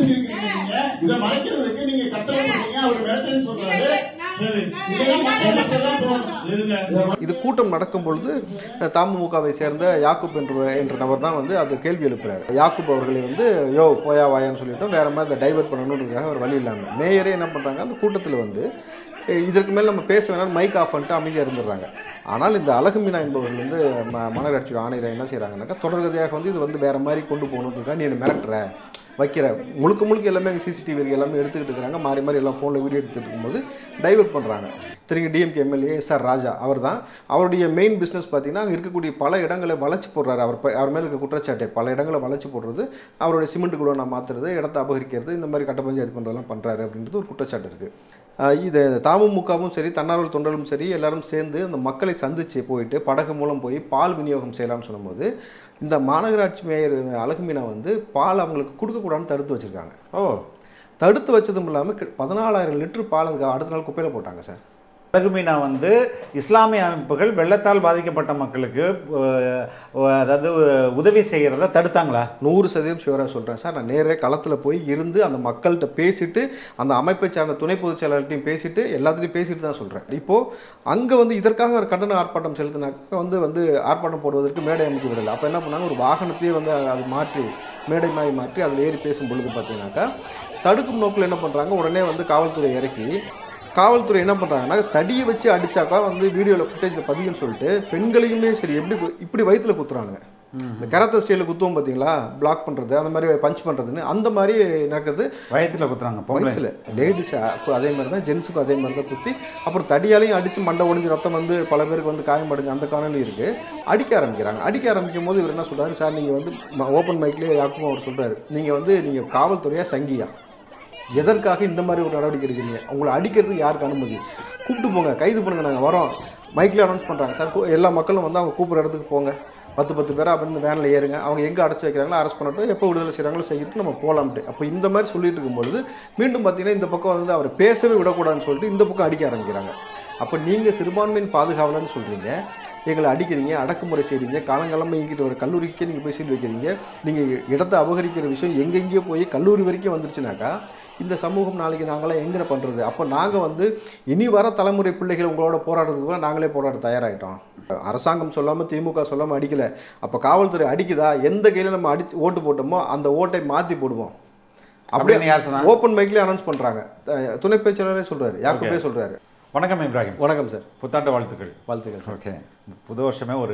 சொல்லியிருக்கீங்க நீங்க இதை மறைக்கிறதுக்கு நீங்க கட்டளை பண்ணீங்க அவர் மிரட்டுன்னு சொல்றாரு சரி இதெல்லாம் மக்கள் மக்கள் போகணும் இருங்க இது கூட்டம் நடக்கும் பொழுது அஹ், தமுமுகவை சேர்ந்த யாக்கூப் என்ற என்ற நபர் தான் வந்து அது கேள்வி எழுப்புறாரு யாக்கூப் அவர்களை வந்து யோ போயா வாயான்னு சொல்லிட்டு வேற மாதிரி அதை டைவர்ட் பண்ணணுன்றதுக்காக ஒரு வழி இல்லாமல் மேயரே என்ன பண்ணுறாங்க அந்த கூட்டத்தில் வந்து அஹ், இதற்கு மேல் நம்ம பேச வேணாம் மைக் ஆஃப் பண்ணிட்டு அமைதியாக இருந்துடுறாங்க ஆனால் இந்த அழகு மீனா என்பவர்கள் வந்து ம மாநகராட்சியோட ஆணையரை என்ன செய்கிறாங்கன்னாக்கா தொடர்கதையாக வந்து இது வந்து வேற மாதிரி கொண்டு போகணுன்றதுக்காக நீ என்ன மிரட்டுற வைக்கிற முழுக்க முழுக்க எல்லாமே சிசிடிவி எல்லாமே எடுத்துக்கிட்டு இருக்கிறாங்க மாறி மாறி எல்லாம் ஃபோனில் வீடியோ எடுத்துகிட்டு இருக்கும்போது டைவர்ட் பண்ணுறாங்க திரும்பி DMK MLA S R Raja அவர் தான் அவருடைய மெயின் பிஸ்னஸ் பார்த்தீங்கன்னா அங்கே இருக்கக்கூடிய பல இடங்களை வளைச்சு போடுறாரு அவர் ப- அவர் மேலே இருக்க குற்றச்சாட்டை பல இடங்களை வளைச்சு போடுறது அவருடைய சிமெண்ட் கூட நான் மாற்றுறது இடத்த அபகரிக்கிறது இந்த மாதிரி கட்ட பஞ்சாயத்து பண்ணுறதெல்லாம் பண்ணுறாரு அப்படின்றது ஒரு குற்றச்சாட்டு இருக்குது இது தமுமுகவும் சரி தன்னார்வல் தொண்டர்களும் சரி எல்லாரும் சேர்ந்து அந்த மக்களை சந்திச்சு போயிட்டு படகு மூலம் போய் பால் விநியோகம் செய்யலாம்னு சொல்லும்போது இந்த மாநகராட்சி மேயர் அழகு மீனா வந்து பால் அவங்களுக்கு கொடுக்கக்கூடாதுன்னு தடுத்து வச்சிருக்காங்க ஓ தடுத்து வச்சதும் இல்லாமல் பதினாலாயிரம் லிட்டர் பால் அதுக்கு அடுத்த நாள் குப்பையில் போட்டாங்க சார் அழகு மீனா வந்து இஸ்லாமிய அமைப்புகள் வெள்ளத்தால் பாதிக்கப்பட்ட மக்களுக்கு அஹ், அதாவது உதவி செய்கிறத தடுத்தாங்களா நூறு சதவீதம் ஷுவராக சொல்கிறேன் சார் நான் நேரே களத்தில் போய் இருந்து அந்த மக்கள்கிட்ட பேசிட்டு அந்த அமைப்பை சார்ந்த துணை பொதுச் செயலாளர்கிட்டையும் பேசிட்டு எல்லாத்துலையும் பேசிட்டு தான் சொல்கிறேன் இப்போது அங்கே வந்து இதற்காக ஒரு கண்டன ஆர்ப்பாட்டம் செலுத்தினாக்க வந்து வந்து ஆர்ப்பாட்டம் போடுவதற்கு மேடை அமைக்க விடலை அப்போ என்ன பண்ணாங்க ஒரு வாகனத்தையே வந்து அது மாற்றி மேடை மாதிரி மாற்றி அதில் ஏறி பேசும் பொழுது பார்த்தீங்கன்னாக்கா தடுக்கும் நோக்கில் என்ன பண்ணுறாங்க உடனே வந்து காவல்துறை இறக்கி காவல்துறை என்ன பண்ணுறாங்கன்னா தடியை வச்சு அடிச்சாக்கா வந்து வீடியோவில் ஃபுட்டேஜில் பதிவுன்னு சொல்லிட்டு பெண்களையுமே சரி எப்படி கு- இப்படி வயித்துல குத்துறாங்க இந்த கராத்தே ஸ்டைலில் குத்துவோம் பார்த்தீங்களா பிளாக் பண்ணுறது அந்த மாதிரி பஞ்ச் பண்ணுறதுன்னு அந்த மாதிரி நடக்குது வயத்தில் குத்துறாங்க பொம்பளை வயிற்றுல லேடிஸ் அதே மாதிரி தான் ஜென்ஸுக்கும் அதே மாதிரி தான் குத்தி அப்புறம் தடியாலையும் அடித்து மண்டை ஒடிஞ்சு ரத்தம் வந்து பல பேருக்கு வந்து காயமடைஞ்சு அந்த காணொலி இருக்குது அடிக்க ஆரம்பிக்கிறாங்க அடிக்க ஆரம்பிக்கும் போது இவர் என்ன சொல்றாரு சார் நீங்கள் வந்து ஓப்பன் மைக்லேயே யாருக்கும் அவர் சொல்கிறாரு நீங்கள் வந்து நீங்கள் காவல்துறையா சங்கியா எதற்காக இந்த மாதிரி ஒரு நடவடிக்கை எடுக்கிறீங்க உங்களை அடிக்கிறதுக்கு யாருக்கு அனுமதி கூப்பிட்டு போங்க கைது பண்ணுங்க நாங்கள் வரோம் மைக்கில் அனௌன்ஸ் பண்ணுறாங்க சார் கூ- எல்லா மக்களும் வந்து அவங்க கூப்பிட்ற இடத்துக்கு போங்க பத்து பத்து பேர் அப்படின்னு வேனில் ஏறுங்க அவங்க எங்கே அடைச்சி வைக்கிறாங்களோ அரெஸ்ட் பண்ணட்டும் எப்போ விடுதலை செய்கிறாங்களோ செய்யிட்டு நம்ம போகலாம்ட்டு அப்போ இந்த மாதிரி சொல்லிட்டு இருக்கும்பொழுது மீண்டும் பார்த்தீங்கன்னா இந்த பக்கம் வந்து அவர் பேசவே விடக்கூடாதுன்னு சொல்லிட்டு இந்த பக்கம் அடிக்க ஆரம்பிக்கிறாங்க அப்போ நீங்கள் சிறுபான்மையின் பாதுகாவலன்னு சொல்கிறீங்க எங்களை அடிக்கிறீங்க அடக்குமுறை செய்கிறீங்க காலங்காலமாக இங்கிட்ட ஒரு கல்லூரிக்கே நீங்கள் போய் சீல் வைக்கிறீங்க நீங்கள் இடத்த அபகரிக்கிற விஷயம் எங்கெங்கேயோ போய் கல்லூரி வரைக்கும் வந்துருச்சுனாக்கா இந்த சமூகம் நாளைக்கு நாங்களாம் எங்கே பண்ணுறது அப்போ நாங்கள் வந்து இனி வர தலைமுறை பிள்ளைகள் உங்களோட போராடுறதுக்கு கூட நாங்களே போராட தயாராகிட்டோம் அரசாங்கம் சொல்லாமல் திமுக சொல்லாமல் அடிக்கலை அப்போ காவல்துறை அடிக்குதா எந்த கையில் நம்ம அடி ஓட்டு போட்டோமோ அந்த ஓட்டை மாற்றி போடுவோம் அப்படின்னு யார் சொன்னா? ஓப்பன் மைக்லேயே அனௌன்ஸ் பண்ணுறாங்க துணை பேச்சாளரே சொல்கிறாரு யாக்குப்பே சொல்கிறாரு வணக்கம் இப்ராஹிம் வணக்கம் சார் புத்தாண்டு வாழ்த்துக்கள் வாழ்த்துக்கள் சார் ஓகே புது வருஷமே ஒரு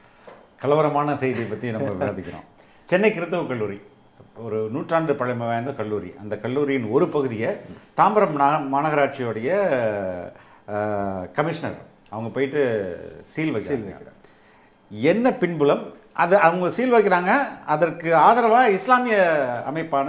கலவரமான செய்தியை பற்றி நம்ம விவாதிக்கிறோம் சென்னை கிறித்தவ கல்லூரி ஒரு நூற்றாண்டு பழமை வாய்ந்த கல்லூரி அந்த கல்லூரியின் ஒரு பகுதியை தாம்பரம் மா மாநகராட்சியோடைய அஹ், கமிஷனர் அவங்க போயிட்டு சீல் வைக்கிறாங்க என்ன பின்புலம் அது அவங்க சீல் வைக்கிறாங்க அதற்கு ஆதரவாக இஸ்லாமிய அமைப்பான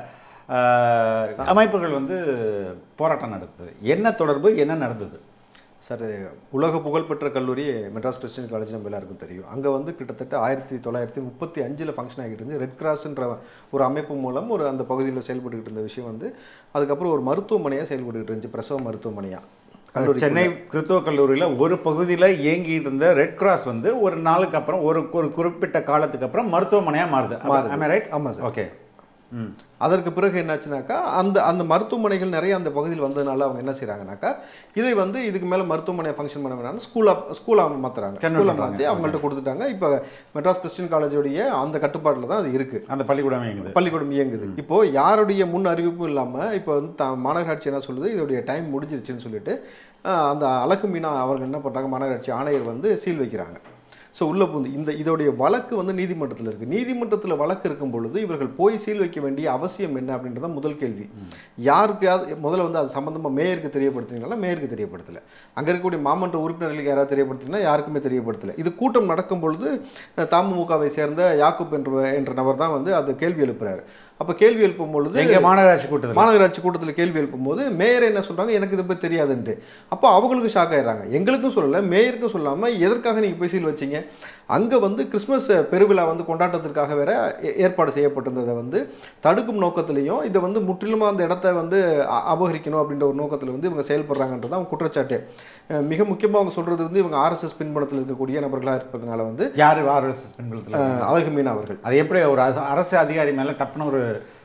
அஹ், அமைப்புகள் வந்து போராட்டம் நடத்துது என்ன தொடர்பு என்ன நடந்தது சார் உலக புகழ்பெற்ற கல்லூரி மெட்ராஸ் கிறிஸ்டியன் காலேஜ் நம்ம எல்லாருக்கும் தெரியும் அங்கே வந்து கிட்டத்தட்ட ஆயிரத்தி தொள்ளாயிரத்தி முப்பத்தி அஞ்சில் ஃபங்க்ஷன் ஆகிட்டு இருந்து ரெட் கிராஸ்ன்ற ஒரு அமைப்பு மூலம் ஒரு அந்த பகுதியில் செயல்பட்டுக்கிட்டு இருந்த விஷயம் வந்து அதுக்கப்புறம் ஒரு மருத்துவமனையாக செயல்பட்டுக்கிட்டு இருந்துச்சு பிரசவ மருத்துவமனையாக சென்னை கிறிஸ்துவ கல்லூரியில் ஒரு பகுதியில் இயங்கிட்டு இருந்த ரெட் கிராஸ் வந்து ஒரு நாளுக்கு அப்புறம் ஒரு ஒரு குறிப்பிட்ட காலத்துக்கு அப்புறம் மருத்துவமனையாக மாறுது மாறுது. ரைட் ஆமாம் சார் ஓகே ம் அதற்கு பிறகு என்னாச்சுனாக்கா அந்த அந்த மருத்துவமனைகள் நிறைய அந்த பகுதியில் வந்ததுனால அவங்க என்ன செய்கிறாங்கனாக்கா இதை வந்து இதுக்கு மேலே மருத்துவமனை ஃபங்க்ஷன் பண்ண வேணாம்னு ஸ்கூலாக ஸ்கூலாக மாற்றுறாங்க Convert ஸ்கூலாக பண்றாங்க. மாற்றி அவங்கள்ட்ட கொடுத்துட்டாங்க இப்போ மெட்ராஸ் கிறிஸ்டியன் காலேஜோடைய அந்த கட்டுப்பாட்டில் தான் அது இருக்குது அந்த பள்ளிக்கூடம் இயங்குது பள்ளிக்கூடம் இயங்குது இப்போ யாருடைய முன் அறிவிப்பும் இல்லாமல் இப்போ வந்து த மாநகராட்சி என்ன சொல்லுது இதோடைய டைம் முடிஞ்சிருச்சுன்னு சொல்லிட்டு ஆஹ், அந்த அழகு மீனா அவர்கள் என்ன பண்ணுறாங்க மாநகராட்சி ஆணையர் வந்து சீல் வைக்கிறாங்க ஸோ உள்ள புந்து இந்த இதோடைய வழக்கு வந்து நீதிமன்றத்தில் இருக்குது நீதிமன்றத்தில் வழக்கு இருக்கும் பொழுது இவர்கள் போய் சீல் வைக்க வேண்டிய அவசியம் என்ன அப்படின்றத முதல் கேள்வி யாருக்காவது முதல்ல வந்து அது சம்மந்தமாக மேயருக்கு தெரியப்படுத்தினீங்களா மேயருக்கு தெரியப்படுத்தலை அங்கே இருக்கக்கூடிய மாமன்ற உறுப்பினர்களுக்கு யாராவது தெரியப்படுத்தினா யாருக்குமே தெரியப்படுத்தலை இது கூட்டம் நடக்கும் பொழுது அஹ், தமுமுகவை சேர்ந்த யாக்கூப் என்ற என்ற நபர் தான் வந்து அது கேள்வி எழுப்புறாரு அப்போ கேள்வி எழுப்பும் பொழுது எங்க மாநகராட்சி கூட்டத்தில் மாநகராட்சி கூட்டத்தில் கேள்வி எழுப்பும்போது மேயர் என்ன சொல்றாங்க எனக்கு இதை பற்றி தெரியாதுன்ட்டு அப்போ அவங்களுக்கு ஷாக் ஆயிடுறாங்க எங்களுக்கும் சொல்லலை மேயருக்கும் சொல்லாமல் எதற்காக நீங்கள் போய் சீல் வச்சீங்க அங்கே வந்து கிறிஸ்மஸ் பெருவிழா வந்து கொண்டாட்டத்திற்காக வேற ஏ- ஏற்பாடு செய்யப்பட்டிருந்ததை வந்து தடுக்கும் நோக்கத்திலையும் இதை வந்து முற்றிலுமா அந்த இடத்த வந்து அ- அபகரிக்கணும் அப்படின்ற ஒரு நோக்கத்தில் வந்து இவங்க செயல்படுறாங்கன்றது அவங்க குற்றச்சாட்டு அஹ் மிக முக்கியமாக அவங்க சொல்றது வந்து இவங்க ஆர்எஸ்எஸ் பின்புலத்தில் இருக்கக்கூடிய நபர்களாக இருப்பதனால வந்து யார் ஆர்எஸ்எஸ் பின்புலத்தில் அஹ் அழகு மீனா அவர்கள் அது எப்படி ஒரு அரசு- அரசு அதிகாரி மேலே டப்புன்னு ஒரு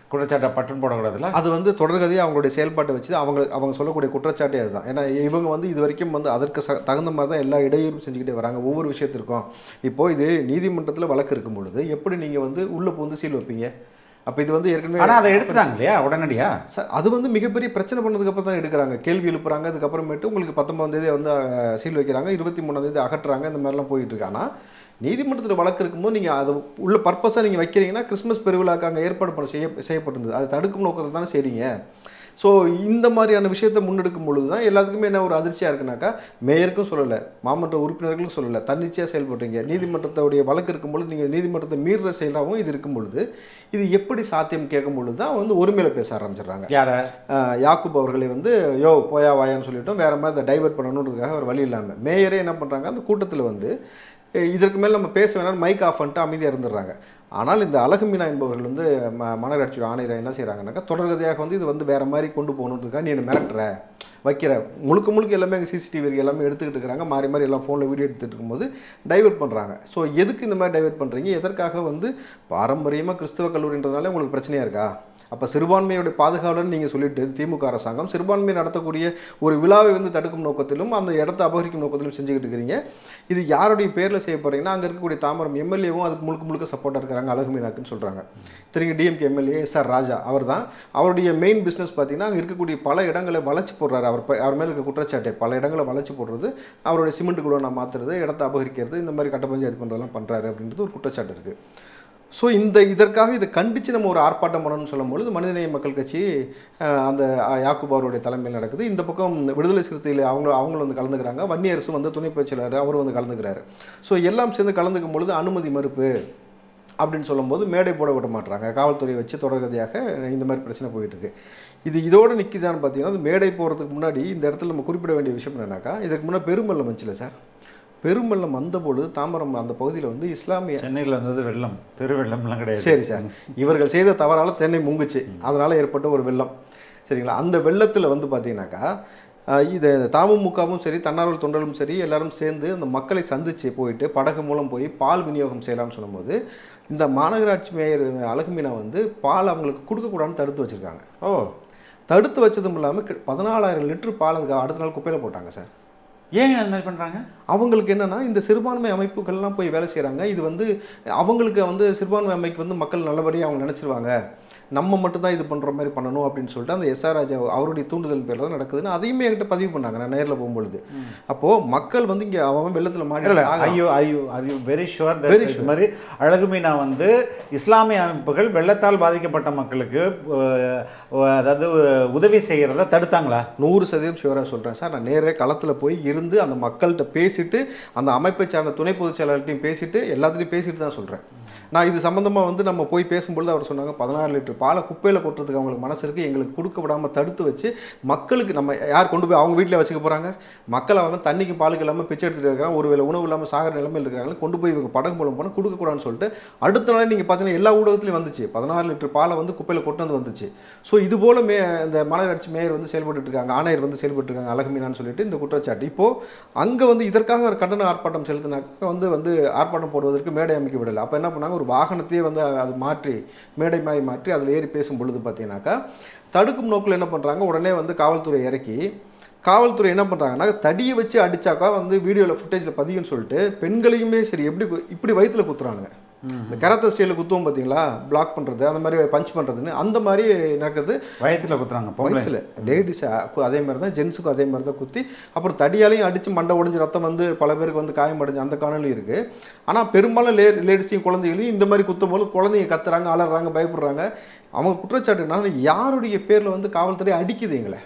குற்றச்சாட்டை பட்டன் போடக்கூடாதுல்ல அது வந்து தொடர்கதையாக அவங்களுடைய செயல்பாட்டை வச்சு அவங்க அவங்க சொல்லக்கூடிய குற்றச்சாட்டே அதுதான் ஏன்னா இவங்க வந்து இது வரைக்கும் வந்து அதற்கு ச- தகுந்த மாதிரி தான் எல்லா இடையூறும் செஞ்சுக்கிட்டே வராங்க ஒவ்வொரு விஷயத்திற்கும் இப்போ இது நீதிமன்றத்தில் வழக்கு இருக்கும் பொழுது எப்படி நீங்கள் வந்து உள்ளே புகுந்து சீல் வைப்பீங்க அப்போ இது வந்து ஏற்கனவே ஆனா அதை எடுத்துட்டாங்க இல்லையா உடனடியா சார் அது வந்து மிகப்பெரிய பிரச்சனை பண்ணதுக்கு அப்புறம் தான் எடுக்கிறாங்க கேள்வி எழுப்புறாங்க அதுக்கப்புறமேட்டு உங்களுக்கு பத்தொன்பதாம் தேதி வந்து அஹ், சீல் வைக்கிறாங்க இருபத்தி மூணாம் தேதி அகற்றுறாங்க இந்த மாதிரிலாம் போயிட்டு இருக்கு ஆனால் நீதிமன்றத்தில் வழக்கு இருக்கும்போது நீங்கள் அதை உள்ள பர்பஸாக நீங்கள் வைக்கிறீங்கன்னா கிறிஸ்மஸ் பெருவிழாக்கு அங்கே ஏற்பாடு பண்ண செய்ய செய்யப்பட்டிருந்தது அது தடுக்கும் நோக்கத்தில் தானே செய்றீங்க ஸோ இந்த மாதிரியான விஷயத்தை முன்னெடுக்கும் பொழுது தான் எல்லாத்துக்குமே என்ன ஒரு அதிர்ச்சியாக இருக்குனாக்கா மேயருக்கும் சொல்லலை மாமன்ற உறுப்பினர்களுக்கும் சொல்லலை தன்னிச்சையாக செயல்படுறீங்க நீதிமன்றத்துடைய வழக்கு இருக்கும் பொழுது நீங்கள் நீதிமன்றத்தை மீறுற செயலாகவும் இது இருக்கும் பொழுது இது எப்படி சாத்தியம் கேட்கும் பொழுது தான் வந்து ஒருமையில பேச ஆரம்பிச்சிடுறாங்க யார ஆஹ் யாக்கூப் அவர்களை வந்து யோ போயா வாயான்னு சொல்லிட்டோம் வேற மாதிரி அதை டைவர்ட் பண்ணணுன்றதுக்காக ஒரு வழி இல்லாமல் மேயரே என்ன பண்ணுறாங்க அந்த கூட்டத்தில் வந்து "ஏய், இதற்கு மேல் நம்ம பேச வேணாம் மைக் ஆஃப் பண்ணிட்டு அமைதியாக இருந்துடுறாங்க ஆனால் இந்த அழகு மீனா என்பவர்கள் வந்து ம மாநகராட்சியோட ஆணையர் என்ன செய்கிறாங்கன்னாக்கா தொடர்கதையாக வந்து இது வந்து வேற மாதிரி கொண்டு போகணுன்றதுக்காக நீ என்ன மிரட்டுற வைக்கிற முழுக்க முழுக்க எல்லாமே எங்கள் சிசிடிவி எல்லாமே எடுத்துக்கிட்டு இருக்கிறாங்க மாறி மாறி எல்லாம் ஃபோனில் வீடியோ எடுத்துகிட்டு இருக்கும்போது டைவர்ட் பண்ணுறாங்க ஸோ எதுக்கு இந்த மாதிரி டைவர்ட் பண்ணுறீங்க எதற்காக வந்து பாரம்பரியமாக கிறிஸ்தவ கல்லூரின்றதுனால உங்களுக்கு பிரச்சனையாக இருக்கா அப்போ சிறுபான்மையுடைய பாதுகாவலர்னு நீங்கள் சொல்லிட்டு திமுக அரசாங்கம் சிறுபான்மை நடத்தக்கூடிய ஒரு விழாவை வந்து தடுக்கும் நோக்கத்திலும் அந்த இடத்தை அபகரிக்கும் நோக்கத்திலும் செஞ்சுக்கிட்டு இருக்கிறீங்க இது யாருடைய பேரில் செய்ய போகிறீங்கன்னா அங்கே இருக்கக்கூடிய தாமரம் எம்எல்ஏவும் அதுக்கு முழுக்க முழுக்க சப்போர்ட்டாக இருக்கிறாங்க அழகு மீனாக்குன்னு சொல்கிறாங்க திருங்க DMK MLA S R Raja அவர் தான் அவருடைய மெயின் பிஸ்னஸ் பார்த்தீங்கன்னா அங்கே இருக்கக்கூடிய பல இடங்களை வளைச்சு போடுறாரு அவர் ப- அவர் மேலே இருக்க குற்றச்சாட்டை பல இடங்களை வளைச்சு போடுறது அவருடைய சிமெண்ட் கூட நான் மாற்றுறது இடத்தை அபகரிக்கிறது இந்த மாதிரி கட்ட பஞ்சாயத்து பண்ணுறதெல்லாம் பண்ணுறாரு அப்படின்றது ஒரு குற்றச்சாட்டு இருக்குது ஸோ இந்த இதற்காக இதை கண்டித்து நம்ம ஒரு ஆர்ப்பாட்டம் பண்ணணும்னு சொல்லும்பொழுது மனிதநேய மக்கள் கட்சி அஹ், அந்த அஹ், யாக்கூப் அவருடைய தலைமையில் நடக்குது இந்த பக்கம் விடுதலை சிறுத்தையில் அவங்க அவங்களும் வந்து கலந்துக்கிறாங்க வன்னியரசு வந்து துணை பேச்சாளர் அவரும் வந்து கலந்துக்கிறாரு ஸோ எல்லாம் சேர்ந்து கலந்துக்கும் பொழுது அனுமதி மறுப்பு அப்படின்னு சொல்லும்போது மேடை போட விட மாட்றாங்க காவல்துறையை வச்சு தொடர்கதையாக இந்த மாதிரி பிரச்சனை போயிட்டு இருக்கு இது இதோட நிற்கிதான்னு பார்த்தீங்கன்னா அது மேடை போகிறதுக்கு முன்னாடி இந்த இடத்துல நம்ம குறிப்பிட வேண்டிய விஷயம் என்னன்னாக்கா இதுக்கு முன்னாடி பெருமல்லம் வந்துச்சுல சார் பெருமல்லம் வந்த பொழுது தாம்பரம் அந்த பகுதியில் வந்து இஸ்லாமிய சென்னையில் வந்தது வெள்ளம் பெரு வெள்ளம்லாம் கிடையாது சரி சார் இவர்கள் செய்த தவறால தென்னை முங்குச்சு அதனால ஏற்பட்ட ஒரு வெள்ளம் சரிங்களா அந்த வெள்ளத்தில் வந்து பார்த்தீங்கன்னாக்கா அஹ், இது தமுமுகவும் சரி தன்னார்வல் தொண்டர்களும் சரி எல்லாரும் சேர்ந்து அந்த மக்களை சந்திச்சு போயிட்டு படகு மூலம் போய் பால் விநியோகம் செய்யலாம்னு சொல்லும்போது இந்த மாநகராட்சி மேயர் அழகு மீனா வந்து பால் அவங்களுக்கு கொடுக்கக்கூடாதுன்னு தடுத்து வச்சிருக்காங்க ஓ தடுத்து வச்சதும் இல்லாமல் பதினாலாயிரம் லிட்டர் பால் அதுக்கு அடுத்த நாள் குப்பையில் போட்டாங்க சார் ஏன் அது மாதிரி பண்றாங்க அவங்களுக்கு என்னன்னா இந்த சிறுபான்மை அமைப்புகள்லாம் போய் வேலை செய்கிறாங்க இது வந்து அவங்களுக்கு வந்து சிறுபான்மை அமைப்பு வந்து மக்கள் நல்லபடியாக அவங்க நினச்சிருவாங்க நம்ம மட்டும் தான் இது பண்ணுற மாதிரி பண்ணணும் அப்படின்னு சொல்லிட்டு அந்த எஸ்ஆர் ராஜா அவருடைய தூண்டுதல் பேரில் தான் நடக்குதுன்னு அதையுமே என்கிட்ட பதிவு பண்ணாங்க நான் நேரில் போகும்பொழுது அப்போது மக்கள் வந்து இங்கே அவன் வெள்ளத்தில் மாடி இல்ல சாகறான். ஐயோ ஐயோ ஐயோ வெரி ஷுவர் Very இது மாதிரி அழகு மீனா வந்து இஸ்லாமிய அமைப்புகள் வெள்ளத்தால் பாதிக்கப்பட்ட மக்களுக்கு அஹ், அதாவது உதவி செய்யறத தடுத்தாங்களா நூறு சதவீதம் ஷுவராக சொல்கிறேன் சார் நான் நேரே களத்தில் போய் இருந்து அந்த மக்கள்கிட்ட பேசிட்டு அந்த அமைப்பை சார்ந்த துணை பொதுச் செயலாளர்கிட்டையும் பேசிட்டு எல்லாத்துலையும் பேசிட்டு தான் சொல்கிறேன் நான் இது சம்மந்தமாக வந்து நம்ம போய் பேசும்பொழுது அவர் சொன்னாங்க பதினாறு லிட்டர் பாலை குப்பையில் கொட்டுறதுக்கு அவங்களுக்கு மனசு இருக்குது எங்களுக்கு கொடுக்க விடாமல் தடுத்து வச்சு மக்களுக்கு நம்ம யார் கொண்டு போய் அவங்க வீட்டில் வச்சுக்க போகிறாங்க மக்கள் அவங்க தண்ணிக்கு பாலுக்கு இல்லாமல் பிச்சை எடுத்துட்டு இருக்கிறாங்க ஒருவேளை உணவு இல்லாமல் சாகர நிலைமையில் இருக்கிறாங்க கொண்டு போய் இவங்க படகு மூலம் போனால் கொடுக்கக்கூடாதுன்னு சொல்லிட்டு அடுத்த நாள் நீங்கள் பார்த்தீங்கன்னா எல்லா ஊடகத்துலையும் வந்துச்சு பதினாறு லிட்டர் பாலை வந்து குப்பையில் கொண்டு வந்துச்சு ஸோ இது போல மே இந்த மாநகராட்சி மேயர் வந்து செயல்பட்டு இருக்காங்க ஆணையர் வந்து செயல்பட்டு இருக்காங்க அழகுமீனான்னு சொல்லிட்டு இந்த குற்றச்சாட்டு இப்போ அங்கே வந்து இதற்காக ஒரு கண்டன ஆர்ப்பாட்டம் செலுத்தினாக்க வந்து வந்து ஆர்ப்பாட்டம் போடுவதற்கு மேடை அமைக்க விடலை அப்போ என்ன பண்ணாங்க ஒரு வாகனத்தையே வந்து அது மாற்றி மேடை மாதிரி மாற்றி அதில் ஏறி பேசும் பொழுது பார்த்தீங்கன்னாக்கா தடுக்கும் நோக்கில் என்ன பண்ணுறாங்க உடனே வந்து காவல்துறை இறக்கி காவல்துறை என்ன பண்ணுறாங்கன்னா தடியை வச்சு அடிச்சாக்கா வந்து வீடியோவில் ஃபுட்டேஜில் பதியும்னு சொல்லிட்டு பெண்களையுமே சரி எப்படி கு- இப்படி வயித்துல குத்துறானுங்க இந்த கராத்தே ஸ்டைலில் குத்துவோம் பார்த்தீங்களா பிளாக் பண்ணுறது அந்த மாதிரி பஞ்ச் பண்ணுறதுன்னு அந்த மாதிரி நடக்குது வயத்துல குத்துறாங்க பொம்பளை வயிற்றுல லேடிஸ் அதே மாதிரி தான் ஜென்ஸுக்கும் அதே மாதிரி தான் குத்தி அப்புறம் தடியாலையும் அடித்து மண்டை உடைஞ்சு ரத்தம் வந்து பல பேருக்கு வந்து காயம் அடைஞ்சு அந்த காணொலி இருக்குது ஆனால் பெரும்பாலும் லே லேடிஸையும் குழந்தைகளையும் இந்த மாதிரி குத்தும் போது குழந்தைங்க கத்துறாங்க அலறாங்க பயப்படுறாங்க அவங்க குற்றச்சாட்டு என்னன்னா யாருடைய பேரில் வந்து காவல்துறை அடிக்குது எங்களை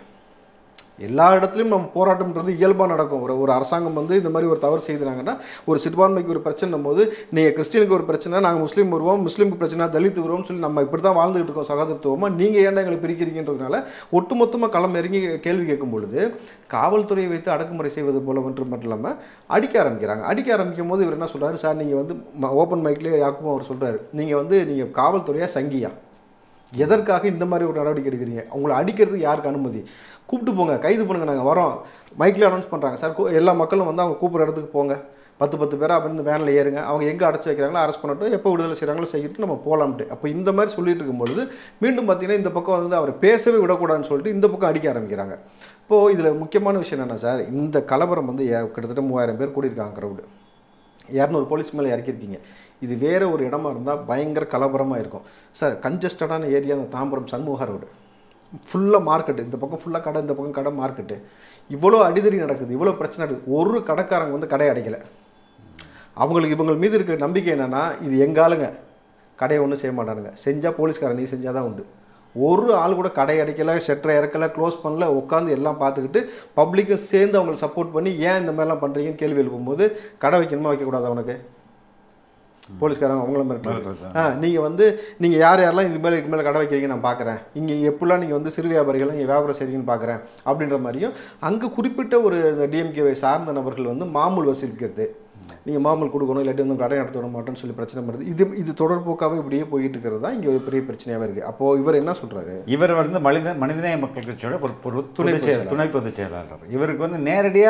எல்லா இடத்துலையும் நம்ம போராட்டம்ன்றது இயல்பாக நடக்கும் ஒரு ஒரு அரசாங்கம் வந்து இந்த மாதிரி ஒரு தவறு செய்தாங்கன்னா ஒரு சிறுபான்மைக்கு ஒரு பிரச்சனை போது நீங்கள் கிறிஸ்டினுக்கு ஒரு பிரச்சனை நாங்கள் முஸ்லீம் வருவோம் முஸ்லீமுக்கு பிரச்சனை தலித் வருவோம்னு சொல்லி நம்ம இப்படி தான் வாழ்ந்துகிட்டு இருக்கோம் சகோதரத்துவமாக நீங்கள் ஏன்டா எங்களை பிரிக்கிறீங்கன்றதுனால ஒட்டுமொத்தமாக களம் இறங்கி கேள்வி கேட்கும் பொழுது காவல்துறையை வைத்து அடக்குமுறை செய்வது போல ஒன்று மட்டும் இல்லாமல் அடிக்க ஆரம்பிக்கிறாங்க அடிக்க ஆரம்பிக்கும் போது இவர் என்ன சொல்றாரு சார் நீங்கள் வந்து ஓப்பன் மைக்லேயே யாக்கும் அவர் சொல்றாரு நீங்கள் வந்து நீங்கள் காவல்துறையா சங்கியா எதற்காக இந்த மாதிரி ஒரு நடவடிக்கை எடுக்கிறீங்க உங்களை அடிக்கிறதுக்கு யாருக்கு அனுமதி கூப்பிட்டு போங்க கைது பண்ணுங்க நாங்கள் வரோம் மைக்கில் அனௌன்ஸ் பண்ணுறாங்க சார் கூ- எல்லா மக்களும் வந்து அவங்க கூப்பிட்ற இடத்துக்கு போங்க பத்து பத்து பேரா வந்து வேனில் ஏறுங்க அவங்க எங்கே அடைச்சி வைக்கிறாங்களோ அரெஸ்ட் பண்ணட்டும் எப்போ விடுதலை செய்கிறாங்களோ செய்யிட்டு நம்ம போகலாம்ட்டு அப்போ இந்த மாதிரி சொல்லிட்டு இருக்கும்பொழுது மீண்டும் பார்த்தீங்கன்னா இந்த பக்கம் வந்து அவர் பேசவே விடக்கூடாதுன்னு சொல்லிட்டு இந்த பக்கம் அடிக்க ஆரம்பிக்கிறாங்க இப்போது இதில் முக்கியமான விஷயம் என்னென்னா சார் இந்த கலவரம் வந்து ஏ- கிட்டத்தட்ட மூவாயிரம் பேர் கூடியிருக்காங்க க்ரௌடு இரநூறு போலீஸ் மேலே இறக்கியிருக்கீங்க இது வேற ஒரு இடமா இருந்தால் பயங்கர கலவரமாக இருக்கும் சார் கன்ஜஸ்டடான ஏரியா அந்த தாம்பரம் சண்முகா ரோடு ஃபுல்லாக மார்க்கெட்டு இந்த பக்கம் ஃபுல்லாக கடை இந்த பக்கம் கடை மார்க்கெட்டு இவ்வளோ அடிதடி நடக்குது இவ்வளோ பிரச்சனை நடக்குது ஒரு கடைக்காரங்க வந்து கடை அடைக்கலை அவங்களுக்கு இவங்க மீது இருக்கிற நம்பிக்கை என்னன்னா இது எங்க ஆளுங்க கடையை ஒன்றும் செய்ய மாட்டானுங்க செஞ்சால் போலீஸ்காரன் நீ செஞ்சால் தான் உண்டு ஒரு ஆள் கூட கடை அடைக்கல ஷட்டரை இறக்கல க்ளோஸ் பண்ணல உட்காந்து எல்லாம் பார்த்துக்கிட்டு பப்ளிக்கும் சேர்ந்து அவங்களுக்கு சப்போர்ட் பண்ணி ஏன் இந்த மாதிரிலாம் பண்ணுறீங்கன்னு கேள்வி எழுப்பும்போது கடை வைக்கணுமா வைக்கக்கூடாது அவனுக்கு போலீஸ்காரங்க அவங்கள மிரட்டுறாங்க ஆ நீங்கள் வந்து நீங்கள் யார் யாரெல்லாம் இது மேலே இதுக்கு மேலே கடை வைக்கிறீங்க நான் பார்க்குறேன் இங்கே எப்படிலாம் நீங்கள் வந்து சிறு வியாபாரிகள் இங்கே வியாபாரம் செய்றீங்கன்னு பார்க்குறேன் அப்படின்ற மாதிரியும் அங்கே குறிப்பிட்ட ஒரு டிஎம்கேவை சார்ந்த நபர்கள் வந்து மாமூல் வசூலிக்கிறது நீங்கள் மாமூல் கொடுக்கணும் இல்லாட்டி வந்து கடை நடத்த விட மாட்டோம்னு சொல்லி பிரச்சனை பண்ணுறது இது இது தொடர்போக்காகவே இப்படியே போயிட்டு இருக்கிறது தான் இங்கே ஒரு பெரிய பிரச்சனையாகவே இருக்குது அப்போது இவர் என்ன சொல்கிறாரு இவர் வந்து மனித மனிதநேய மக்கள் கட்சியோட ஒரு ஒரு துணை துணை பொதுச் செயல் துணை பொதுச் செயலாளர் இவருக்கு வந்து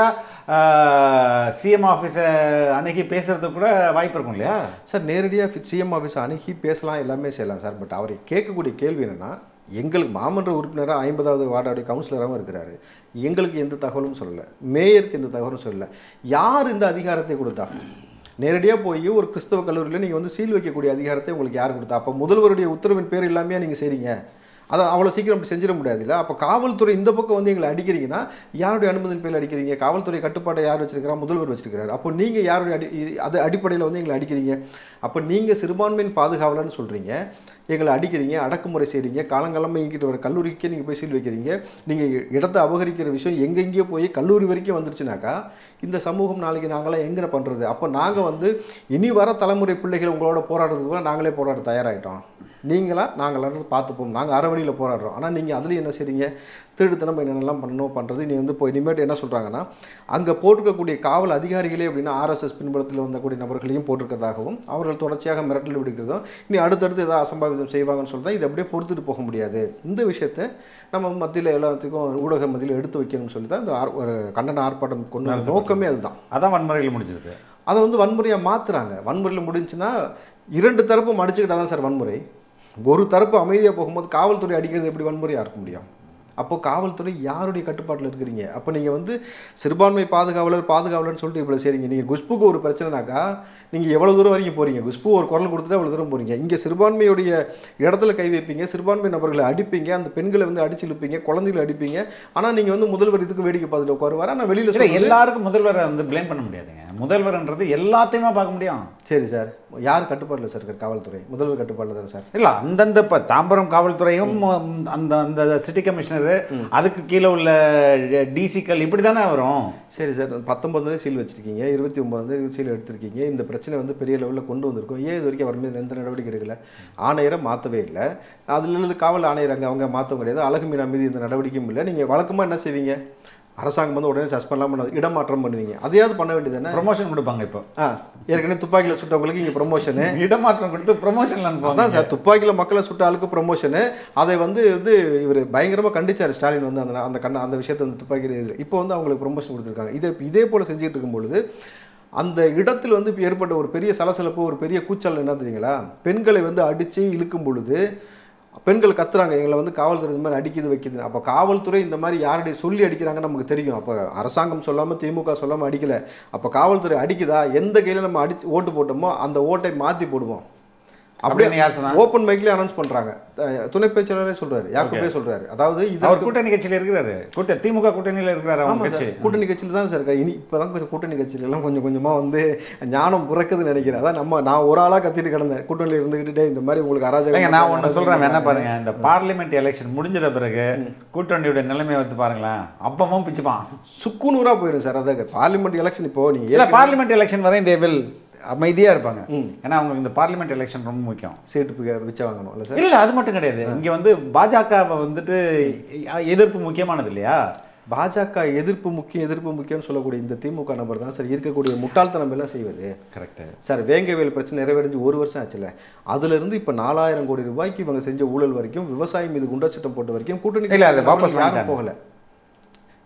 நேரடியாக சிஎம் ஆஃபீஸை அணுகி பேசுறதுக்கு கூட வாய்ப்பு இருக்கும் இல்லையா சார் நேரடியாக சிஎம் ஆஃபீஸ் அணுகி பேசலாம் எல்லாமே செய்யலாம் சார் பட் அவரை கேட்கக்கூடிய கேள்வி என்னன்னா எங்களுக்கு மாமன்ற உறுப்பினராக ஐம்பதாவது வார்டாவுடைய கவுன்சிலராகவும் இருக்கிறாரு எங்களுக்கு எந்த தகவலும் சொல்லலை மேயருக்கு எந்த தகவலும் சொல்லலை யார் இந்த அதிகாரத்தை கொடுத்தா நேரடியாக போய் ஒரு கிறிஸ்தவ கல்லூரியில் நீங்கள் வந்து சீல் வைக்கக்கூடிய அதிகாரத்தை உங்களுக்கு யார் கொடுத்தா அப்போ முதல்வருடைய உத்தரவின் பேர் இல்லாமையா நீங்கள் செய்றீங்க அதை அவ்வளோ சீக்கிரம் அப்படி செஞ்சிட முடியாதுல்ல அப்போ காவல்துறை இந்த பக்கம் வந்து எங்களை அடிக்கிறீங்கன்னா யாருடைய அனுமதியின் பேரில் அடிக்கிறீங்க காவல்துறை கட்டுப்பாட்டை யார் வச்சிருக்கிறா முதல்வர் வச்சிருக்கிறாரு அப்போ நீங்கள் யாருடைய அடி இது- அது அடிப்படையில் வந்து எங்களை அடிக்கிறீங்க அப்போ நீங்கள் சிறுபான்மையின் பாதுகாவலர்னு சொல்கிறீங்க எங்களை அடிக்கிறீங்க அடக்குமுறை செய்கிறீங்க காலங்காலமாக இங்கிட்டு வர கல்லூரிக்கே நீங்கள் போய் சீல் வைக்கிறீங்க நீங்கள் இடத்தை அபகரிக்கிற விஷயம் எங்கெங்கேயோ போய் கல்லூரி வரைக்கும் வந்துருச்சுனாக்கா இந்த சமூகம் நாளைக்கு நாங்களாம் எங்கே பண்ணுறது அப்போ நாங்கள் வந்து இனி வர தலைமுறை பிள்ளைகள் உங்களோட போராடுறதுக்கு கூட நாங்களே போராட தயாராகிட்டோம் நீங்களா நாங்களாம் பார்த்துப்போம் நாங்கள் அறவழியில் போராடுறோம் ஆனால் நீங்கள் அதுலேயும் என்ன செய்றீங்க திருடுத்தனம் என்னென்னலாம் பண்ணணும் பண்ணுறது நீ வந்து இப்போ இனிமேட்டு என்ன சொல்கிறாங்கன்னா அங்கே போட்டிருக்கக்கூடிய காவல் அதிகாரிகளே அப்படின்னா ஆர்எஸ்எஸ் பின்புலத்தில் வந்தக்கூடிய நபர்களையும் போட்டிருக்கிறதாகவும் அவர்கள் தொடர்ச்சியாக மிரட்டல் விடுக்கிறதும் இனி அடுத்தடுத்து ஏதாவது அசம்பாவிதம் செய்வாங்கன்னு சொல்லிட்டு இதை அப்படியே பொறுத்துட்டு போக முடியாது இந்த விஷயத்தை நம்ம மத்தியில் எல்லாத்துக்கும் ஊடக மத்தியில் எடுத்து வைக்கணும்னு சொல்லி தான் இந்த ஆர்- ஒரு கண்டன ஆர்ப்பாட்டம் கொண்டு வந்த நோக்கமே அதுதான் அதான் வன்முறைகள் முடிஞ்சது அதை வந்து வன்முறையாக மாற்றுறாங்க வன்முறையில் முடிஞ்சுன்னா இரண்டு தரப்பும் அடிச்சுக்கிட்டா தான் சார் வன்முறை ஒரு தரப்பு அமைதியாக போகும்போது காவல்துறை அடிக்கிறது எப்படி வன்முறையாக இருக்க முடியும் அப்போ காவல்துறை யாருடைய கட்டுப்பாட்டில் இருக்கிறீங்க அப்போ நீங்கள் வந்து சிறுபான்மை பாதுகாவலர் பாதுகாவலர்னு சொல்லிட்டு இவ்வளோ சரிங்க நீங்கள் குஷ்புக்கு ஒரு பிரச்சனைனாக்கா நீங்கள் எவ்வளோ தூரம் வரைக்கும் போறீங்க குஷ்பு ஒரு குரல் கொடுத்துட்டு அவ்வளோ தூரம் போறீங்க இங்கே சிறுபான்மையுடைய இடத்துல கை வைப்பீங்க சிறுபான்மை நபர்களை அடிப்பீங்க அந்த பெண்களை வந்து அடிச்சு இழுப்பீங்க குழந்தைகளை அடிப்பீங்க ஆனால் நீங்கள் வந்து முதல்வர் இதுக்கு வேடிக்கை பார்த்துட்டு உட்காருவார் ஆனால் வெளியில் இல்லை எல்லாருக்கும் முதல்வரை வந்து ப்ளேம் பண்ண முடியாதுங்க முதல்வர்ன்றது எல்லாத்தையுமே பார்க்க முடியும் சரி சார் யார் கட்டுப்பாட்டில் சார் இருக்கார் காவல்துறை முதல்வர் கட்டுப்பாட்டில் தானே சார் இல்ல அந்தந்த இப்போ தாம்பரம் காவல்துறையும் அந்த அந்த சிட்டி கமிஷனரு அதுக்கு கீழே உள்ள டிசிக்கள் இப்படி தானே வரும் சரி சார் பத்தொம்பது சீல் வச்சிருக்கீங்க இருபத்தி ஒன்பது சீல் எடுத்திருக்கீங்க இந்த பிரச்சனை வந்து பெரிய லெவலில் கொண்டு வந்திருக்கோம் ஏன் இது வரைக்கும் அவர் மீது எந்த நடவடிக்கை எடுக்கல ஆணையரை மாற்றவே இல்லை அதுல இருந்து காவல் ஆணையர் அங்கே அவங்க மாற்ற கிடையாது அழகு மீனா மீது இந்த நடவடிக்கையும் இல்லை நீங்கள் வழக்கமாக என்ன செய்வீங்க அரசாங்கம் வந்து உடனே சஸ்பெண்ட்லாம் பண்ணாது இடமாற்றம் பண்ணுவீங்க அதையாவது பண்ண வேண்டியது தானே ப்ரொமோஷன் கொடுப்பாங்க இப்போ ஆ ஏற்கனவே துப்பாக்கியில் சுட்டவங்களுக்கு இங்கே ப்ரொமோஷனு இடமாற்றம் கொடுத்து ப்ரொமோஷன்ல அதான் அனுப்புவாங்க சார் துப்பாக்கியில் மக்களை சுட்ட ஆளுக்கு ப்ரொமோஷனு அதை வந்து வந்து இவர் பயங்கரமாக கண்டிச்சார் ஸ்டாலின் வந்து அந்த அந்த கண்ண அந்த விஷயத்தை வந்து துப்பாக்கியில் இது இப்போ வந்து அவங்களுக்கு ப்ரொமோஷன் கொடுத்துருக்காங்க இதே இதே போல் செஞ்சுட்டு இருக்கும் பொழுது அந்த இடத்தில் வந்து இப்ப ஏற்பட்ட ஒரு பெரிய சலசலப்பு ஒரு பெரிய கூச்சல் என்ன தெரியுங்களா பெண்களை வந்து அடித்து இழுக்கும் பொழுது பெண்கள் கத்துறாங்க எங்களை வந்து காவல்துறை இந்த மாதிரி அடிக்குது வைக்குது அப்போ காவல்துறை இந்த மாதிரி யாருடைய சொல்லி அடிக்கிறாங்கன்னு நமக்கு தெரியும் அப்போ அரசாங்கம் சொல்லாமல் திமுக சொல்லாமல் அடிக்கல அப்போ காவல்துறை அடிக்குதா எந்த கையில் நம்ம அடி ஓட்டு போட்டோமோ அந்த ஓட்டை மாற்றி போடுவோம் அப்படின்னு யார் சொன்னா? ஓப்பன் மைக்லேயே அனௌன்ஸ் பண்றாங்க அஹ் துணை பேச்சாளரே சொல்றாரு யாக்கோபே சொல்றாரு அதாவது இது அவர் கூட்டணி கட்சியில இருக்கிறாரு கூட்ட திமுக கூட்டணியில இருக்கிறாரு அவங்க ஆமா கட்சி சார் கூட்டணி கட்சியில் தான் சார் இருக்கா இனி இப்போதான் கொஞ்சம் கூட்டணி கட்சியில எல்லாம் கொஞ்சம் கொஞ்சமா வந்து ஞானம் பிறக்குதுன்னு நினைக்கிறேன் அதான் நம்ம நான் ஒரு ஆளா கத்திட்டு கிடந்தேன் கூட்டணியில் இருந்துக்கிட்டு "டேய், இந்த மாதிரி உங்களுக்கு இல்லைங்க அராஜகம் நான் ஒன்று சொல்றேன் என்ன பாருங்க இந்த பார்லிமெண்ட் எலெக்ஷன் முடிஞ்சத பிறகு கூட்டணியோட நிலைமையை வந்து பாருங்களேன் அப்பவும் பிச்சுப்பான் சுக்குநூறா போயிடும் சார் அதான் பார்லிமெண்ட் எலெக்ஷன் இப்போ நீங்க இல்ல ஏற்கனவே பார்லிமெண்ட் எலெக்ஷன் வரை இந்த வில் அமைதியா இருப்பாங்க ஏன்னா அவங்களுக்கு இந்த பார்லிமெண்ட் எலெக்ஷன் ரொம்ப முக்கியம் சீட்டு பி- பிச்சை வாங்கணும் இல்லை சார் இல்ல அது மட்டும் கிடையாது இங்க வந்து பாஜகவை வந்துட்டு எதிர்ப்பு முக்கியமானது இல்லையா பாஜக எதிர்ப்பு முக்கியம் எதிர்ப்பு முக்கியம்னு சொல்லக்கூடிய இந்த திமுக நபர் தான் சார் இருக்கக்கூடிய முட்டாள்தனம் எல்லாம் செய்வது கரெக்ட் சார் வேங்கவேல் பிரச்சனை நிறைவடைஞ்சு ஒரு வருஷம் ஆச்சுல அதுல இருந்து இப்ப நாலாயிரம் கோடி ரூபாய்க்கு இவங்க செஞ்ச ஊழல் வரைக்கும் விவசாயி மீது குண்டர் சட்டம் போட்ட வரைக்கும் கூட்டணி இல்ல, அதை வாபஸ் யாரும் வாங்கிட்டாங்க. போகல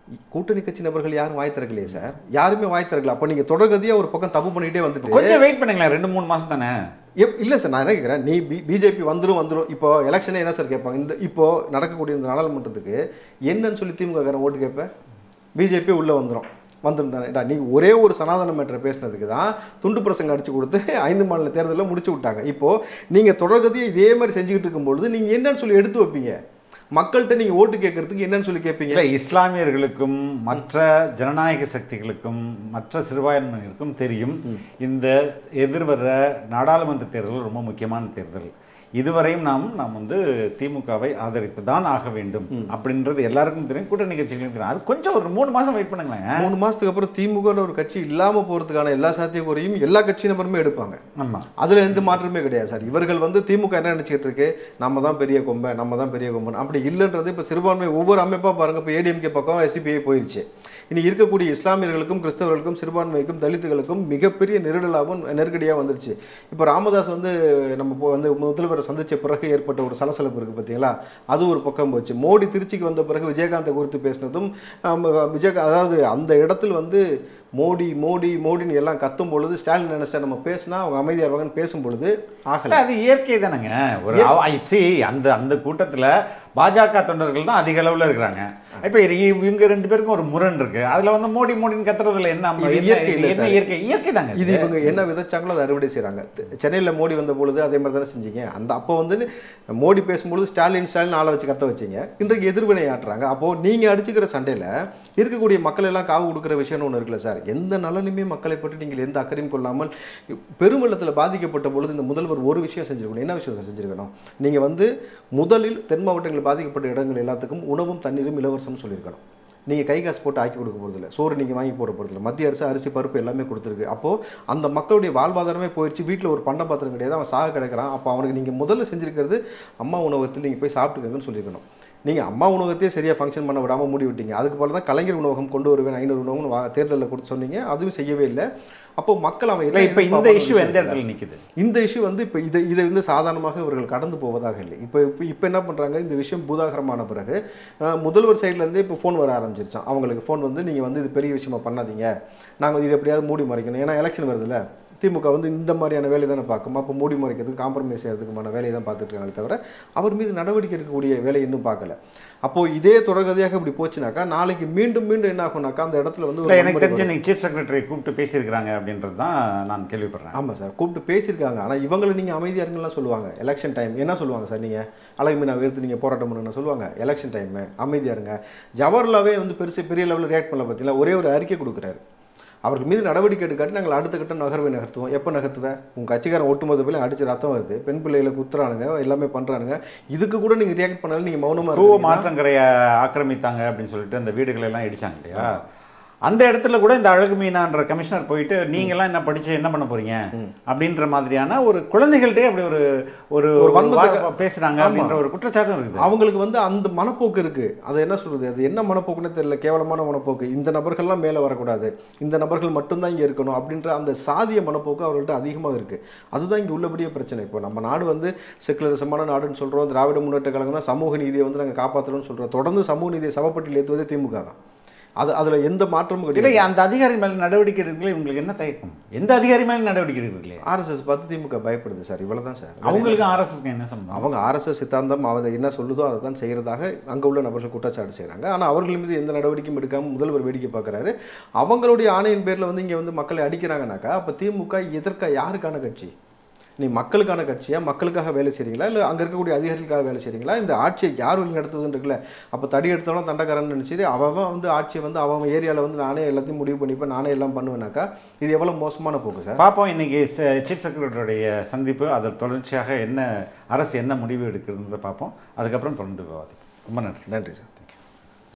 கூட்டணி கட்சி நபர்கள் யாரும் வாய் திறக்கலையே சார் யாருமே வாய் திறக்கல அப்போ நீங்க தொடர்கதியா ஒரு பக்கம் தப்பு பண்ணிட்டே வந்துட்டு கொஞ்சம் வெயிட் பண்ணுங்களேன் ரெண்டு மூணு மாசம் தானே எப் இல்லை சார் நான் என்ன கேட்குறேன் நீ பி பிஜேபி வந்துரும் வந்துரும் இப்போ எலெக்ஷனே என்ன சார் கேட்பாங்க இந்த இப்போ நடக்கக்கூடிய இந்த நாடாளுமன்றத்துக்கு என்னன்னு சொல்லி திமுக காரன் ஓட்டு கேட்பேன் பிஜேபி உள்ளே வந்துடும் வந்துடும் தானே நீ ஒரே ஒரு சனாதன மேட்டரை பேசினதுக்கு தான் துண்டு பிரசங்க அடிச்சு கொடுத்து ஐந்து மாநில தேர்தலில் முடிச்சு விட்டாங்க இப்போ நீங்க தொடர்கதையை இதே மாதிரி செஞ்சுக்கிட்டு இருக்கும்பொழுது நீங்க என்னன்னு சொல்லி எடுத்து வைப்பீங்க மக்கள்கிட்ட நீங்க ஓட்டு கேட்கறதுக்கு என்னன்னு சொல்லி கேட்பீங்க இல்லை இஸ்லாமியர்களுக்கும் மற்ற ஜனநாயக சக்திகளுக்கும் மற்ற சிறுபான்மையினருக்கும் தெரியும் இந்த எதிர்வர நாடாளுமன்ற தேர்தல் ரொம்ப முக்கியமான தேர்தல் இதுவரையும் நாம் நாம் வந்து திமுகவை ஆதரித்து தான் ஆக வேண்டும் அப்படின்றது எல்லாருக்கும் தெரியும் கூட்டணி கட்சிகளுக்கும் தெரியும் அது கொஞ்சம் ஒரு மூணு மாசம் வெயிட் பண்ணுங்களேன் மூணு மாசத்துக்கு அப்புறம் திமுக ஒரு கட்சி இல்லாம போறதுக்கான எல்லா சாத்தியக்கூறையும் எல்லா கட்சி நபருமே எடுப்பாங்க ஆமா அதுல எந்த மாற்றமே கிடையாது சார் இவர்கள் வந்து திமுக என்ன நினைச்சிட்டு இருக்கு நம்ம தான் பெரிய கொம்பை நம்ம தான் பெரிய கொம்பன் அப்படி இல்லைன்றது இப்போ சிறுபான்மை ஒவ்வொரு அமைப்பா பாருங்க இப்போ ஏடிஎம்கே பக்கம் எஸ்டிபிஐ போயிருச்சு இனி இருக்கக்கூடிய இஸ்லாமியர்களுக்கும் கிறிஸ்தவர்களுக்கும் சிறுபான்மைக்கும் தலித்துகளுக்கும் மிகப்பெரிய நெருடலாகவும் நெருக்கடியாக வந்துருச்சு இப்போ ராமதாஸ் வந்து நம்ம இப்போ வந்து முதல்வரை சந்திச்ச பிறகு ஏற்பட்ட ஒரு சலசலப்பு இருக்கு பார்த்தீங்களா அது ஒரு பக்கம் போச்சு மோடி திருச்சிக்கு வந்த பிறகு விஜயகாந்தை குறித்து பேசினதும் ஆம், விஜயகாந்த் அதாவது அந்த இடத்தில் வந்து மோடி மோடி மோடின்னு எல்லாம் கத்தும் பொழுது ஸ்டாலின் நினைச்சா நம்ம பேசினா அவங்க அமைதியார்வாங்கன்னு பேசும் பொழுது ஆகல இல்ல, அது இயற்கை தானேங்க ஒரு சி அந்த அந்த கூட்டத்துல பாஜக தொண்டர்கள் தான் அதிக அளவுல இருக்கிறாங்க இப்ப இ- இவங்க ரெண்டு பேருக்கும் ஒரு முரண் இருக்கு அதுல வந்து மோடி மோடின்னு கத்துறதுல என்ன இது என்ன- இயற்கை இல்ல என்ன சார். இயற்கை இயற்கை தாங்க இது இவங்க என்ன விதைச்சாங்களோ அதை அறுவடை செய்றாங்க தெ- சென்னையில மோடி வந்த பொழுது அதே மாதிரி தானே செஞ்சீங்க அந்த அப்போ வந்து மோடி பேசும்பொழுது ஸ்டாலின் ஸ்டாலின் ஆளை வச்சு கத்த வச்சீங்க இன்றைக்கு எதிர்வினை ஆட்டுறாங்க அப்போ நீங்க அடிச்சுக்கிற சண்டையில இருக்கக்கூடிய மக்கள் எல்லாம் காவு கொடுக்குற விஷயம்னு ஒன்று இருக்குல்ல சார் எந்த நலனுமே மக்களை பற்றி நீங்கள் எந்த அக்கறையும் கொள்ளாமல் பெருவெள்ளத்தில் பாதிக்கப்பட்ட பொழுது இந்த முதல்வர் ஒரு விஷயம் செஞ்சிருக்கணும் என்ன விஷயம் சார் செஞ்சிருக்கணும் நீங்க வந்து முதலில் தென் மாவட்டங்களில் பாதிக்கப்பட்ட இடங்கள் எல்லாத்துக்கும் உணவும் தண்ணீரும் இலவசம் சொல்லியிருக்கணும் நீங்கள் கை காசு போட்டு ஆக்கி கொடுக்க போகிறதில்ல சோறு நீங்கள் வாங்கி போட போகிறதில்ல மத்திய அரசு அரிசி பருப்பு எல்லாமே கொடுத்துருக்கு அப்போது அந்த மக்களுடைய வாழ்வாதாரமே போயிடுச்சு வீட்டில் ஒரு பண்ட பாத்திரம் கிடையாது அவன் சாக கிடக்கிறான் அப்போ அவனுக்கு நீங்கள் முதல்ல செஞ்சிருக்கிறது அம்மா உணவகத்தில் நீங்கள் போய் சாப்பிட்டுக்கங்கன்னு சொல்லியிருக்கணும் நீங்கள் அம்மா உணவகத்தையே சரியாக ஃபங்க்ஷன் பண்ண விடாமல் மூடி விட்டீங்க அதுக்கு போல தான் கலைஞர் உணவகம் கொண்டு வருவேன் ஐநூறு உணவுன்னு வா தேர்தலில் கொடுத்து சொன்னீங்க அதுவும் செய்யவே இல்லை அப்போ மக்கள் அவன் இல்ல என்ன இப்ப இந்த எதிர்பார்ப்பான்னு இஷ்யூ எந்த விஷயம் இடத்துல நிக்குது இந்த இஷ்யூ வந்து இப்போ இதை இதை வந்து சாதாரணமாக இவர்கள் கடந்து போவதாக இல்லை இப்போ இப்போ இப்போ என்ன பண்ணுறாங்க இந்த விஷயம் பூதாகரமான பிறகு அஹ், முதல்வர் சைட்லேருந்தே இப்போ ஃபோன் வர ஆரம்பிச்சிருச்சான் அவங்களுக்கு ஃபோன் வந்து நீங்கள் வந்து இது பெரிய விஷயமா பண்ணாதீங்க நாங்கள் இது எப்படியாவது மூடி மறைக்கணும் ஏன்னா எலெக்ஷன் வருதுல்ல திமுக வந்து இந்த மாதிரியான வேலையை தானே பார்க்கும் அப்போ மூடி மறைக்கிறதுக்கு காம்ப்ரமைஸ் செய்யறதுக்குமான வேலையை தான் பார்த்துட்டு இருக்காங்களே தவிர அவர் மீது நடவடிக்கை எடுக்கக்கூடிய வேலையை இன்னும் பார்க்கல அப்போ இதே தொடர்கதையாக இப்படி போச்சுனாக்கா நாளைக்கு மீண்டும் மீண்டும் என்ன ஆகும்னாக்கா அந்த இடத்துல வந்து இல்ல ஒரு எனக்கு வன்முறை தெரிஞ்ச நீங்க சீஃப் செக்ரட்டரி கூப்பிட்டு பேசியிருக்கிறாங்க அப்படின்றது தான் நான் கேள்விப்படுறேன் ஆமாம் சார் கூப்பிட்டு பேசியிருக்காங்க ஆனால் இவங்களை நீங்கள் அமைதியாக இருங்கலாம் சொல்லுவாங்க எலெக்ஷன் டைம் என்ன சொல்லுவாங்க சார் நீங்கள் அழகு மீனா வேர்த்து நீங்கள் போராட்டம் பண்ணுன்னு சொல்லுவாங்க எலெக்ஷன் டைமு அமைதியாக இருங்க ஜவஹர்லாவே வந்து பெருசு பெரிய லெவலில் ரியாக்ட் பண்ணல பார்த்தீங்களா ஒரே ஒரு அறிக்கை கொடுக்குறாரு அவர்கள் மீது நடவடிக்கை எடுக்காட்டி நாங்கள் அடுத்த கட்ட நகர்வை நகர்த்துவோம் எப்போ நகர்த்துவேன் உங்கள் கட்சிக்காரன் ஒட்டுமொத்த பேர்ல அடிச்சு ரத்தம் வருது பெண் பிள்ளைகளை குத்துறானுங்க எல்லாமே பண்ணுறானுங்க இதுக்கு கூட நீங்கள் ரியாக்ட் பண்ணாலும் நீங்கள் மௌனமாக பூவ இருக்கீங்கன்னா- மாற்றங்கரையை ஆக்கிரமித்தாங்க அப்படின்னு சொல்லிட்டு அந்த வீடுகளை எல்லாம் இடிச்சாங்க இல்லையா அந்த இடத்துல கூட இந்த அழகு மீனான்ற கமிஷனர் போயிட்டு நீங்க எல்லாம் என்ன படிச்சு என்ன பண்ண போறீங்க அப்படின்ற மாதிரியான ஒரு குழந்தைகள்ட்டே அப்படி ஒரு ஒரு ஒரு வன்மத்தை- வா- பேசுறாங்க ஆமா. அப்படின்ற ஒரு குற்றச்சாட்டும் இருக்குது அவங்களுக்கு வந்து அந்த மனப்போக்கு இருக்கு அதை என்ன சொல்றது அது என்ன மனப்போக்குன்னு தெரியல கேவலமான மனப்போக்கு இந்த நபர்கள்லாம் மேலே வரக்கூடாது இந்த நபர்கள் மட்டும்தான் இங்கே இருக்கணும் அப்படின்ற அந்த சாதிய மனப்போக்கு அவர்கள்ட்ட அதிகமாக இருக்கு அதுதான் இங்கே உள்ளபடியே பிரச்சனை இப்போ நம்ம நாடு வந்து செக்குலரிசமான நாடுன்னு சொல்றோம் திராவிட முன்னேற்ற கழகம் தான் சமூக நீதியை வந்து நாங்கள் காப்பாற்றணும்னு சொல்றோம் தொடர்ந்து சமூக நீதியை சவப்பட்டியில் ஏற்றுவதே திமுக தான் அது அதுல எந்த மாற்றமும் இல்லை கிடையாது அந்த அதிகாரி மேல நடவடிக்கை எடுக்கிறதுல உங்களுக்கு என்ன தயக்கம் எந்த அதிகாரி மேல நடவடிக்கை எடுக்கிறது இல்லையா ஆர்எஸ்எஸ் பார்த்து திமுக பயப்படுது சார் இவ்வளவுதான் சார் அவங்களுக்கு ஆர்எஸ்எஸ்க்கு என்ன சம்பந்தம் அவங்க ஆர்எஸ்எஸ் சித்தாந்தம் அவங்க என்ன சொல்லுதோ அதை தான் செய்கிறதாக அங்கே உள்ள நபர்கள் குற்றச்சாட்டு செய்கிறாங்க ஆனால் அவர்கள் மீது எந்த நடவடிக்கையும் எடுக்காமல் முதல்வர் வேடிக்கை பார்க்குறாரு அவங்களுடைய ஆணையின் பேரில் வந்து இங்கே வந்து மக்களை அடிக்கிறாங்கனாக்கா அப்போ திமுக எதற்கா யாருக்கான கட்சி நீ மக்களுக்கான கட்சியா மக்களுக்காக வேலை செய்றீங்களா இல்லை அங்கே இருக்கக்கூடிய அதிகாரிகளுக்காக வேலை செய்றீங்களா இந்த ஆட்சியை யார் வழி நடத்துவதுன்னு இருக்குல்ல அப்போ தடி எடுத்தவன தண்டக்காரன் நினச்சிட்டு அவன் வந்து ஆட்சியை வந்து அவன் ஏரியாவில் வந்து நானே எல்லாத்தையும் முடிவு பண்ணிப்பேன் நானே எல்லாம் பண்ணுவேனாக்கா இது எவ்வளோ மோசமான போக்கு சார் பார்ப்போம் இன்னைக்கு சீஃப் செக்ரட்டரியுடைய சந்திப்பு அது தொடர்ச்சியாக என்ன அரசு என்ன முடிவு எடுக்கிறதுன்றதை பார்ப்போம் அதுக்கப்புறம் தொடர்ந்து விவாதிப்போம் ரொம்ப நன்றி நன்றி சார்